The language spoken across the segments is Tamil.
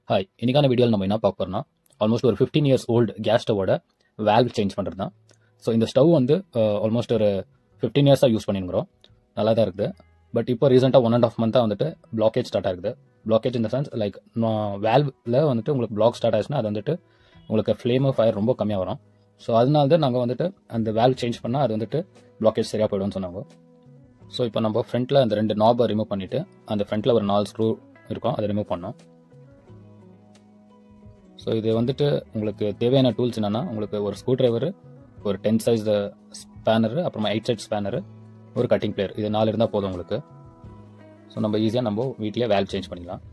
ஹாய் இன்னைக்கான வீடியோவில் நம்ம என்ன பார்க்க போறோம்னா ஆல்மோஸ்ட் ஒரு ஃபிஃப்டீன் இயர்ஸ் ஓல்டு கேஸ் ஸ்டவோட வேல்வ் சேஞ்ச் பண்ணுறது தான் ஸோ இந்த ஸ்டவ் வந்து ஆல்மோஸ்ட் ஒரு ஃபிஃப்டீன் இயர்ஸாக யூஸ் பண்ணிருக்கிறோம் நல்லா தான் இருக்குது பட் இப்போ ரீசெண்டாக ஒன் அண்ட் ஆஃப் மந்த்தாக வந்துட்டு பிளாக்கேஜ் ஸ்டார்ட் ஆகுது பிளாக்கேஜ் இந்த சென்ஸ் லைக் வேல்வில் வந்துட்டு உங்களுக்கு பிளாக் ஸ்டார்ட் ஆச்சுன்னா அது வந்துட்டு உங்களுக்கு ஃப்ளேமு ஃபயர் ரொம்ப கம்மியாக வரும் ஸோ அதனால தான் நாங்கள் வந்துட்டு அந்த வேல்வ் சேஞ்ச் பண்ணால் அது வந்துட்டு பிளாக்கேஜ் சரியாக போயிடும்னு சொன்னாங்க ஸோ இப்போ நம்ம ஃப்ரண்ட்டில் அந்த ரெண்டு நாபை ரிமூவ் பண்ணிவிட்டு அந்த ஃப்ரண்ட்டில் ஒரு நாலு ஸ்க்ரூ இருக்கும் அதை ரிமூவ் பண்ணோம் ஸோ இது வந்துட்டு உங்களுக்கு தேவையான டூல்ஸ் என்னென்னா உங்களுக்கு ஒரு ஸ்க்ரூ டிரைவர் ஒரு டென் சைஸ் ஸ்பேனரு அப்புறமா எயிட் சைட் ஸ்பேனரு ஒரு கட்டிங் பிளேயர் இது நாலு இருந்தால் போதும் உங்களுக்கு ஸோ நம்ம ஈஸியாக நம்ம வீட்டிலே வேல்வ் சேஞ்ச் பண்ணிக்கலாம்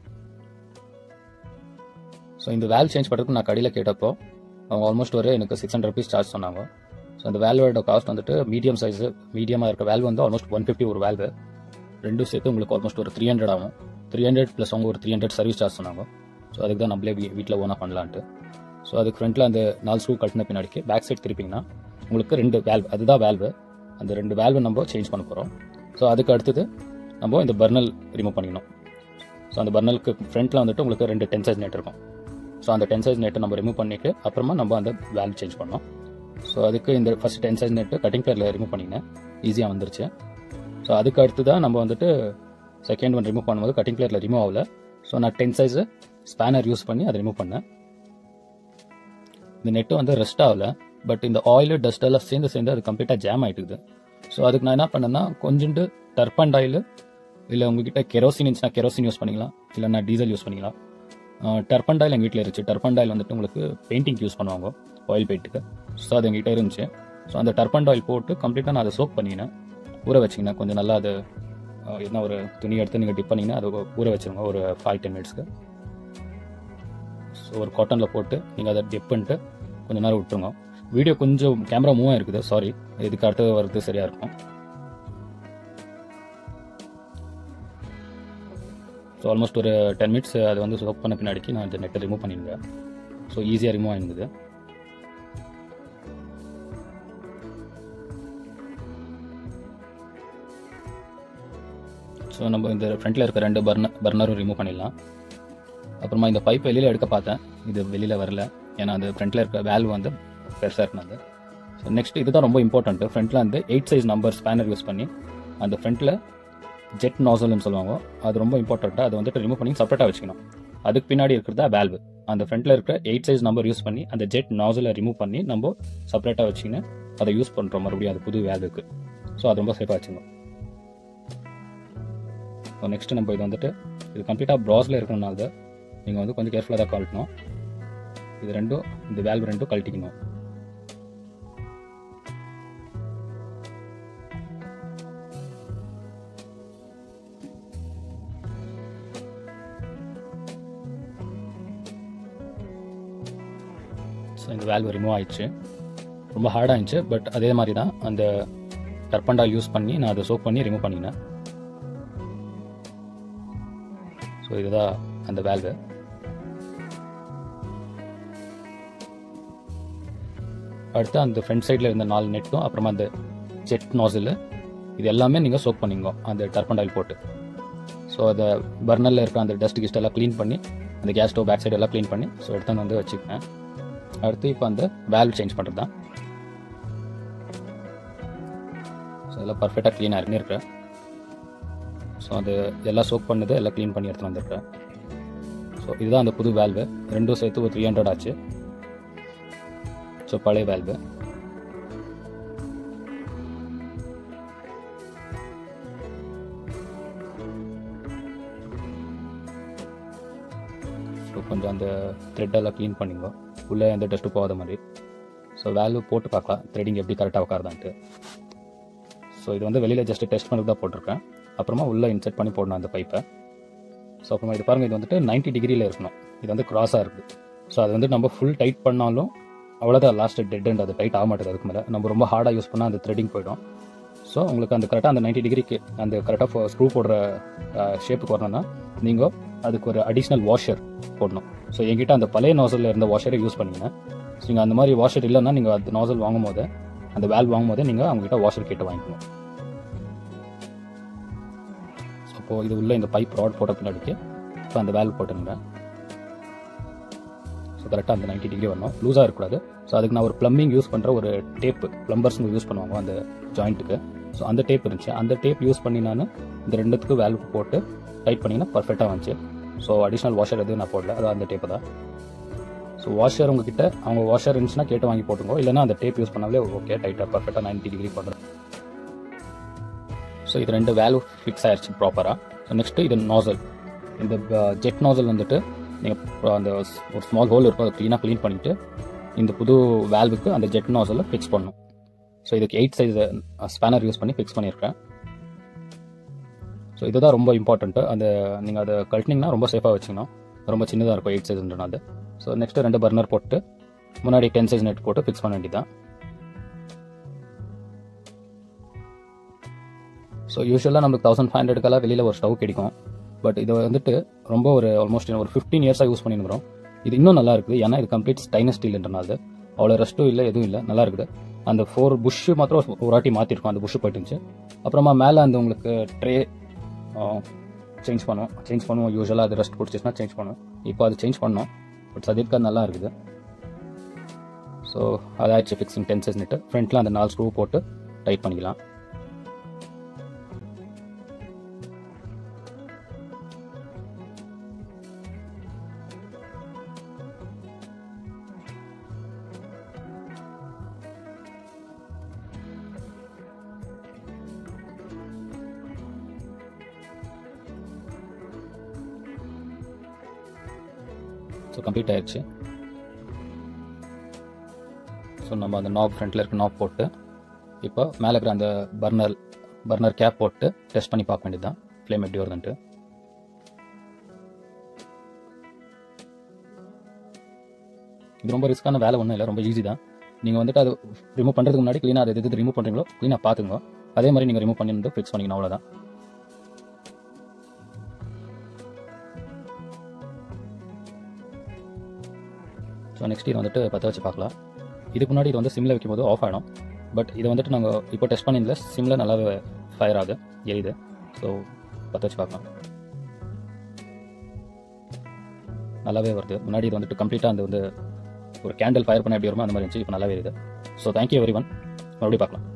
ஸோ இந்த வேல்வ் சேஞ்ச் பண்ணுறதுக்கு நான் கடையில் கேட்டப்போ அவங்க ஆல்மோஸ்ட் ஒரு எனக்கு சிக்ஸ் ஹண்ட்ரட் ருபீஸ் சார்ஜ் சொன்னாங்க ஸோ அந்த வேல்வோட காஸ்ட் வந்துட்டு மீடியம் சைஸு மீடியமாக இருக்க வேல்வ் வந்து ஆல்மோஸ்ட் ஒன் ஃபிஃப்டி ஒரு வேல்வு ரெண்டும் சேர்த்து உங்களுக்கு ஆல்மோஸ்ட் ஒரு த்ரீ ஹண்ட்ரட் ஆகும் த்ரீ ஹண்ட்ரட் ப்ளஸ் அவங்க ஒரு த்ரீ ஹண்ட்ரட் சர்வீஸ் சார்ஜ் சொன்னாங்க ஸோ அதுக்கு தான் நம்மளே வீட்டில் ஓனாக பண்ணலான்ட்டு ஸோ அதுக்கு ஃப்ரண்ட்டில் அந்த நாலு ஸ்க்ரூ கட்டின பின்னாடிக்கு பேக் சைட் திருப்பிங்கன்னா உங்களுக்கு ரெண்டு வேல்வ் அதுதான் வேல்வு அந்த ரெண்டு வேல்வு நம்ம சேஞ்ச் பண்ண போகிறோம் ஸோ அதுக்கு அடுத்தது நம்ம இந்த பர்னல் ரிமூவ் பண்ணிக்கணும் ஸோ அந்த பர்னலுக்கு ஃப்ரண்ட்டில் வந்துட்டு உங்களுக்கு ரெண்டு டென் சைஸ் நெட் இருக்கும் ஸோ அந்த டென் சைஸ் நெட்டை நம்ம ரிமூவ் பண்ணிட்டு அப்புறமா நம்ம அந்த வேல்வ் சேஞ்ச் பண்ணோம் ஸோ அதுக்கு இந்த first ten size nut cutting பிளேயரில் ரிமூவ் பண்ணினேன் ஈஸியாக வந்துருச்சு ஸோ அதுக்கு அடுத்து தான் நம்ம வந்துட்டு செகண்ட் ஒன் ரிமூவ் பண்ணும்போது கட்டிங் பிளேயரில் ரிமூவ் ஆகல ஸோ நான் டென் சைஸு ஸ்பேனர் யூஸ் பண்ணி அதை ரிமூவ் பண்ணேன் இந்த நெட்டு வந்து ரெஸ்ட் ஆகல பட் இந்த ஆயிலு டஸ்ட் எல்லாம் சேர்ந்து சேர்ந்து அது கம்ப்ளீட்டாக ஜாம் ஆகிட்டுது ஸோ அதுக்கு நான் என்ன பண்ணேன்னா கொஞ்சோண்டு டர்பண்ட் ஆயில் இல்லை உங்ககிட்ட கெரோசின் இருந்துச்சுன்னா கெரோசின் யூஸ் பண்ணிக்கலாம் இல்லைன்னா டீசல் யூஸ் பண்ணிக்கலாம் டர்பண்ட் ஆயில் எங்கள் வீட்டில் இருந்துச்சு டர்பண்ட் ஆயில் வந்துட்டு உங்களுக்கு பெயிண்டிங் யூஸ் பண்ணுவாங்க ஆயில் பெயிண்ட்டுக்கு ஸோ அது எங்ககிட்ட இருந்துச்சு ஸோ அந்த டர்பண்ட் ஆயில் போட்டு கம்ப்ளீட்டாக நான் அதை சோக் பண்ணினேன் ஊற வச்சிங்கன்னா கொஞ்சம் நல்லா அது என்ன ஒரு துணி எடுத்து நீங்கள் டிப் பண்ணிங்கன்னா அதை ஊற வச்சுருங்க ஒரு ஃபைவ் டென் மினிட்ஸ்க்கு ஸோ ஒரு காட்டனில் போட்டு நீங்கள் அதை டிப் பண்ணிட்டு கொஞ்சம் நேரம் விட்டுருங்க வீடியோ கொஞ்சம் கேமரா மூவ் இருக்குது சாரி இதுக்கு அடுத்து வர்றது சரியாக இருக்கும் ஸோ ஆல்மோஸ்ட் ஒரு டென் மினிட்ஸ் அதை வந்து சோப் பண்ண பின்னாடிக்கு நான் இந்த நெட்டை ரிமூவ் பண்ணியிருந்தேன் ஸோ ஈஸியாக ரிமூவ் ஆயிருந்தது ஸோ நம்ம இந்த ஃப்ரண்ட்டில் இருக்க ரெண்டு பர்னர் பர்னரும் ரிமூவ் பண்ணிடலாம் அப்புறமா இந்த பைப் வெளியில் எடுக்க பார்த்தேன் இது வெளியில் வரல ஏன்னா அந்த ஃப்ரண்ட்டில் இருக்க வேல்வ் வந்து பெருசாக இருந்தது ஸோ நெக்ஸ்ட் இதுதான் ரொம்ப இம்பார்ட்டன்ட்டு ஃப்ரண்ட்டில் வந்து eight size number spanner use பண்ணி அந்த ஃப்ரண்ட்டில் ஜெட் நாசல்னு சொல்லுவாங்க அது ரொம்ப இம்பார்ட்டண்ட்டாக அதை வந்துட்டு ரிமூவ் பண்ணி செப்பரேட்டாக வச்சுக்கணும் அதுக்கு பின்னாடி இருக்கிறதா வேல்வு அந்த ஃப்ரண்ட்டில் இருக்கிற எயிட் சைஸ் நம்பர் யூஸ் பண்ணி அந்த ஜெட் நாசலை ரிமூவ் பண்ணி நம்ம செப்பரேட்டாக வச்சுக்கின்னு அதை யூஸ் பண்ணுறோம் மறுபடியும் அது புது வேல்வுக்கு ஸோ அது ரொம்ப சேஃபாக வச்சுக்கணும் ஸோ நெக்ஸ்ட் நம்ம இது வந்துட்டு இது கம்ப்ளீட்டாக ப்ராஸில் இருக்கிறனால தான் நீங்கள் வந்து கொஞ்சம் கேர்ஃபுல்லாக தான் கழட்டணும் இது ரெண்டும் இந்த வேல்வ் ரெண்டும் கழட்டிக்கணும் ஸோ இந்த வேல்வ் ரிமூவ் ஆயிடுச்சு ரொம்ப ஹார்டாக இருந்துச்சு பட் அதே மாதிரி தான் அந்த டர்பண்டால் யூஸ் பண்ணி நான் அதை சோப் பண்ணி ரிமூவ் பண்ணினேன் ஸோ இதுதான் அந்த வேல்வு அடுத்து அந்த ஃப்ரண்ட் சைடில் இருந்த நாலு நெட்டும் அப்புறமா அந்த ஜெட் நாசில் இது எல்லாமே நீங்கள் சோக் பண்ணிங்க அந்த டர்பண்ட் ஆயில் போட்டு ஸோ அதை பர்னரில் இருக்க அந்த டஸ்ட் கிஸ்ட் எல்லாம் க்ளீன் பண்ணி அந்த கேஸ் ஸ்டவ் பேக் சைடு எல்லாம் க்ளீன் பண்ணி ஸோ எடுத்து வந்து வச்சுப்பேன் அடுத்து இப்போ அந்த வேல்வ் சேஞ்ச் பண்ணுறது தான் ஸோ இதெல்லாம் பர்ஃபெக்டாக க்ளீனாக இருக்குன்னு இருக்கேன் ஸோ அது எல்லாம் சோக் பண்ணது எல்லாம் க்ளீன் பண்ணி எடுத்துகிட்டு வந்திருக்கேன் ஸோ இதுதான் அந்த புது வேல்வு ரெண்டும் சேர்த்து ஒரு த்ரீ ஹண்ட்ரட் ஆச்சு ஸோ பழைய வேல்வு ஸோ கொஞ்சம் அந்த த்ரெட்டெல்லாம் க்ளீன் பண்ணிங்க உள்ளே எந்த டஸ்ட்டு போகாத மாதிரி ஸோ வேல்வு போட்டு பார்க்கலாம் த்ரெடிங் எப்படி கரெக்டாக உட்காருதான்ட்டு ஸோ இது வந்து வெளியில் ஜஸ்ட் டெஸ்ட் பண்ணி தான் போட்டிருக்கேன் அப்புறமா உள்ளே இன்செர்ட் பண்ணி போடணும் அந்த பைப்பை ஸோ அப்புறமா இது பாருங்கள் இது வந்துட்டு நைன்ட்டி டிகிரியில் இருக்கணும் இது வந்து க்ராஸாக இருக்குது ஸோ அது வந்து நம்ம ஃபுல் டைட் பண்ணாலும் அவ்வளோதான் லாஸ்ட் டெட் அண்ட் அது டைட் ஆக மாட்டேது அதுக்கு மேலே நம்ம ரொம்ப ஹார்டாக யூஸ் பண்ணால் அந்த த்ரெடிங் போயிடும் ஸோ உங்களுக்கு அந்த கரெக்டாக அந்த நைன்ட்டி டிகிரிக்கு அந்த கரெக்டாக ஸ்க்ரூ போடுற ஷேப்புக்கு வரணும்னா நீங்கள் அதுக்கு ஒரு அடிஷ்னல் வாஷர் போடணும் ஸோ என்கிட்ட அந்த பழைய நாசலில் இருந்த வாஷரை யூஸ் பண்ணிங்கன்னா ஸோ நீங்கள் அந்த மாதிரி வாஷர் இல்லைன்னா நீங்கள் அந்த நாசல் வாங்கும் போது அந்த வேல் வாங்கும் போது நீங்கள் அவங்ககிட்ட வாஷர் கேட்டு வாங்கிக்கணும் ஸோ இப்போது இது உள்ள இந்த பைப் ராட் போட்ட பின்னாடிக்கு இப்போ அந்த வேல்வ் போட்டுருங்க ஸோ கரெக்டாக அந்த 90 டிகிரி வரணும் லூஸாக இருக்கக்கூடாது ஸோ அதுக்கு நான் ஒரு ப்ளம்பிங் யூஸ் பண்ணுற ஒரு டேப் ப்ளம்பர்ஸ்ங்க யூஸ் பண்ணுவாங்க அந்த ஜாயிண்ட்டுக்கு ஸோ அந்த டேப் இருந்துச்சு அந்த டேப் யூஸ் பண்ணி நான் இந்த ரெண்டுத்துக்கு வேல்வ் போட்டு டைட் பண்ணிங்கன்னா பர்ஃபெக்டாக வந்துச்சு ஸோ அடிஷ்னல் வாஷர் எதுவும் நான் போடல அதான் அந்த டேப்பு தான் ஸோ வாஷர் உங்ககிட்ட அவங்க வாஷர் இருந்துச்சுன்னா கேட்டு வாங்கி போட்டுங்க இல்லைன்னா அந்த டேப் யூஸ் பண்ணாலே ஓகே டைட்டாக பர்ஃபெக்டாக 90 டிகிரி பண்ணுறேன் ஸோ இது ரெண்டு வேல்வ் ஃபிக்ஸ் ஆயிடுச்சு ப்ராப்பராக ஸோ நெக்ஸ்ட்டு இது நாசல் இந்த ஜெட் நாசல் வந்துட்டு நீங்கள் அந்த ஸ்- ஒரு ஸ்மால் ஹோல் இருக்கும் அதை க்ளீனாக க்ளீன் பண்ணிவிட்டு இந்த புது வேல்வுக்கு அந்த ஜெட் நாசலை ஃபிக்ஸ் பண்ணணும் ஸோ இதுக்கு எயிட் சைஸ் ஸ்பேனர் யூஸ் பண்ணி ஃபிக்ஸ் பண்ணியிருக்கேன் ஸோ இதுதான் ரொம்ப இம்பார்ட்டண்ட்டு அந்த நீங்கள் அதை கழட்டினீங்கன்னா ரொம்ப சேஃபாக வச்சுக்கணும் ரொம்ப சின்னதாக இருக்கும் எயிட் சைஸ்ன்றனால ஸோ நெக்ஸ்ட்டு ரெண்டு பர்னர் போட்டு முன்னாடி டென் சைஸ் நெட் போட்டு ஃபிக்ஸ் பண்ண வேண்டியதான் ஸோ யூஸ்வலாக நமக்கு தௌசண்ட் ஃபைவ் ஹண்ட்ரடுக்கெல்லாம் வெளியில் ஒரு ஸ்டவ் கிடைக்கும் பட் இது வந்துட்டு ரொம்ப ஒரு ஆல்மோஸ்ட் ஒரு ஃபிஃப்டீன் இயர்ஸாக யூஸ் பண்ணிருக்கிறோம் இது இன்னும் நல்லா இருக்குது ஏன்னா இது கம்ப்ளீட் ஸ்டைனஸ் ஸ்டீல்ன்றனால அவ்வளோ ரெஸ்ட்டும் இல்லை எதுவும் இல்லை நல்லா இருக்குது அந்த ஃபோர் புஷ்ஷு மாத்திரம் ஒரு- ஒரு வாட்டி மாற்றிருக்கோம் அந்த புஷ்ஷு போயிட்டு இருந்துச்சு அப்புறமா மேலே அந்த உங்களுக்கு ட்ரே சேஞ்ச் பண்ணுவோம் சேஞ்ச் பண்ணுவோம் யூஸ்வலாக அது ரெஸ்ட் பிடிச்சிச்சுன்னா சேஞ்ச் பண்ணுவோம் இப்போ அது சேஞ்ச் பண்ணோம் பட் சதீர்க்கா நல்லா இருக்குது ஸோ அதாச்சு ஃபிக்ஸிங் டென் சைஸ் நெட்டு ஃப்ரண்ட்டில் அந்த நாலு ஸ்க்ரூ போட்டு டைட் பண்ணிக்கலாம் ஸோ கம்ப்ளீட் ஆயிடுச்சு ஸோ நம்ம அந்த நாப் ஃப்ரண்ட்டில் இருக்க நாப் போட்டு இப்போ மேலே இருக்கிற அந்த பர்னர் பர்னர் கேப் போட்டு டெஸ்ட் பண்ணி பார்க்க வேண்டியது தான் ஃப்ளேம் எப்படி வருதுன்ட்டு இது ரொம்ப ரிஸ்க்கான வேலை ஒன்றும் இல்லை ரொம்ப ஈஸி தான் நீங்கள் வந்துட்டு அது ரிமூவ் பண்ணுறதுக்கு முன்னாடி க்ளீனாக அதை எது ரிமூவ் பண்ணுறீங்களோ க்ளீனாக பார்த்துங்க அதே மாதிரி நீங்கள் ரிமூவ் பண்ணிட்டு ஃபிக்ஸ் பண்ணிக்கணும் அவ்வளோதான் ஸோ நெக்ஸ்ட் இது வந்துட்டு பற்ற வச்சு பார்க்கலாம் இதுக்கு முன்னாடி இது வந்து சிம்மில் வைக்கும்போது ஆஃப் ஆகிடும் பட் இதை வந்துட்டு நாங்கள் இப்போ டெஸ்ட் பண்ணியிருந்தல சிம்மில் நல்லாவே ஃபயர் ஆகுது எரியுது ஸோ பற்ற வச்சு பார்க்கலாம் நல்லாவே வருது முன்னாடி இது வந்துட்டு கம்ப்ளீட்டாக அந்த வந்து ஒரு கேண்டில் ஃபயர் பண்ண எப்படி வருமோ அந்த மாதிரி இருந்துச்சு இப்போ நல்லாவே இருக்குது ஸோ தேங்க்யூ எவ்ரி ஒன் மறுபடியும் பார்க்கலாம்